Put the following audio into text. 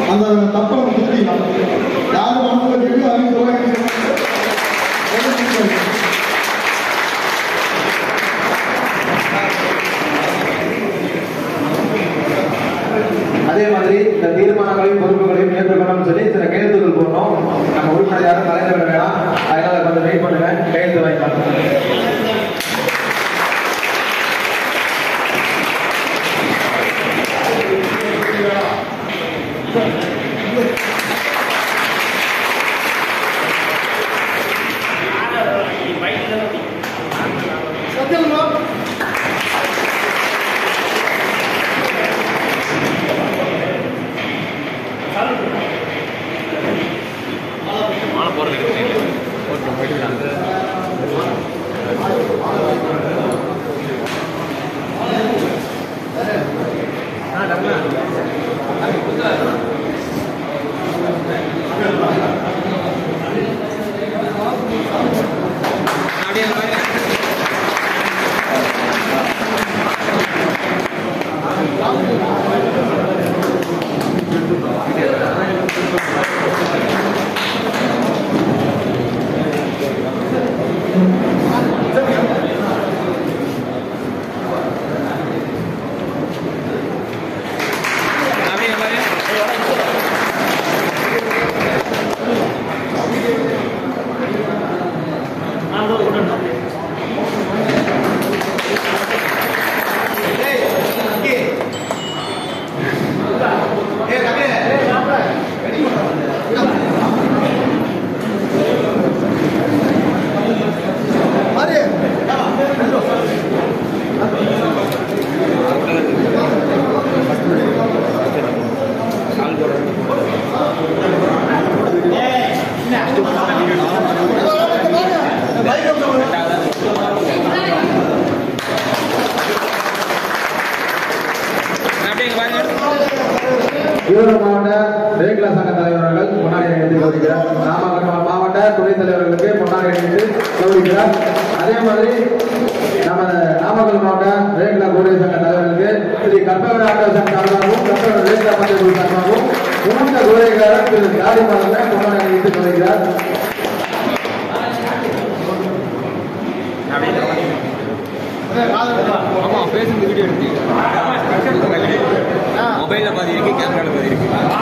அந்த தப்பை நம்ம திருத்திக்கலாம் யார் மனசுல கேட்டு அவங்க சொல்லுவாங்க அதே மாதிரி இந்த தீர்மானங்களையும் பொறுப்புகளையும் ஏற்றுக்கணும்னு சொல்லி சில கையெழுத்துக்கள் போடணும் நம்ம உறுப்பினர் யாரும் கலைந்து விட வேணாம் அதனால கொஞ்சம் வெயிட் பண்ணுங்க கையெழுத்து வாங்கிக்கலாம் ஈரோடு மாவட்ட ரேகுலா சங்க தலைவர்கள் பொன்னாடி அணிவித்து கௌரவிக்கிறார் நாமக்கல் மாவட்ட துணைத் தலைவர்களுக்கு பொன்னாடி அணிவித்து கௌரவிக்கிறார் அதே மாதிரி நம்ம நாமக்கல் மாவட்ட ரேகுலா கூடிய சங்க தலைவர்களுக்கு ஸ்ரீ கற்பகர ஆட்டோ சங்க சார்பாகவும் கற்பகர ரேகுலா பந்தய குழு சார்பாகவும் மூத்த குறைகாரர் திரு தாடி மாதவன் பொன்னாடி அணிவித்து கௌரவிக்கிறார் ஆமா பேசுறது வீடியோ எடுத்து மொபைல்ல பாதி இருக்கு கேமரால பாதி இருக்கு